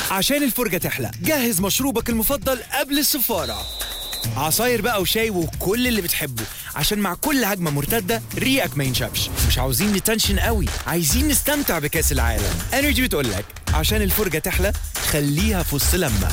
عشان الفرجة تحلى جهز مشروبك المفضل قبل السفارة عصاير بقى وشاي وكل اللي بتحبه عشان مع كل هجمة مرتدة ريقك ما ينشفش مش عاوزين نتنشن قوي عايزين نستمتع بكأس العالم انرجي بتقولك عشان الفرجة تحلى خليها في وسط لما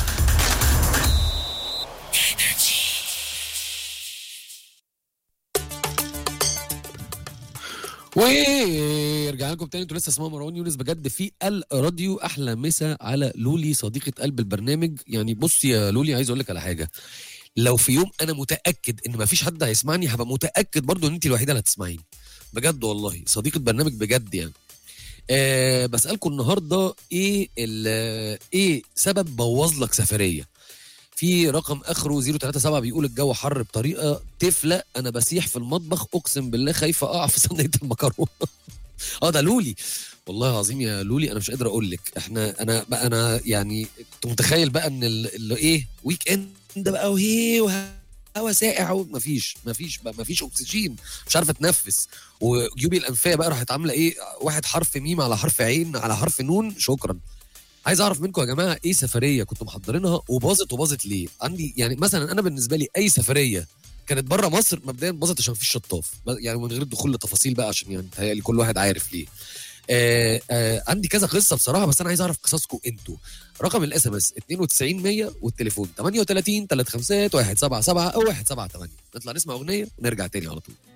ورجعنا لكم تاني انتوا لسه اسمها مروان يونس بجد في الراديو احلى مسا على لولي صديقه قلب البرنامج يعني بص يا لولي عايز اقول لك على حاجه لو في يوم انا متاكد ان مفيش حد هيسمعني هبقى متاكد برضو ان انت الوحيده اللي هتسمعيني بجد والله صديقه برنامج بجد يعني أه بسالكم النهارده ايه ال- ايه سبب بوظ لك سفريه في رقم اخره 037 بيقول الجو حر بطريقه تفلق انا بسيح في المطبخ اقسم بالله خايفه اقع في صينيه المكرونه اه ده لولي والله العظيم يا لولي انا مش قادر اقول لك احنا انا بقى انا يعني كنت متخيل بقى ان ال- اللي ايه ويك اند بقى وهي هوا ساقع ومفيش مفيش بقى مفيش اكسجين مش عارفه اتنفس وجيوبي الانفيه بقى راحت عامله ايه واحد حرف ميم على حرف عين على حرف نون شكرا عايز اعرف منكم يا جماعه ايه سفريه كنتوا محضرينها وباظت وباظت ليه عندي يعني مثلا انا بالنسبه لي اي سفريه كانت بره مصر مبدئيا باظت عشان مفيش شطاف يعني من غير دخول لتفاصيل بقى عشان يعني تهيألي كل واحد عارف ليه آه آه عندي كذا قصه بصراحه بس انا عايز اعرف قصصكم انتوا رقم الاس ام اس 92 100 والتليفون 38 35 177 او 178 نطلع نسمع اغنيه ونرجع تاني على طول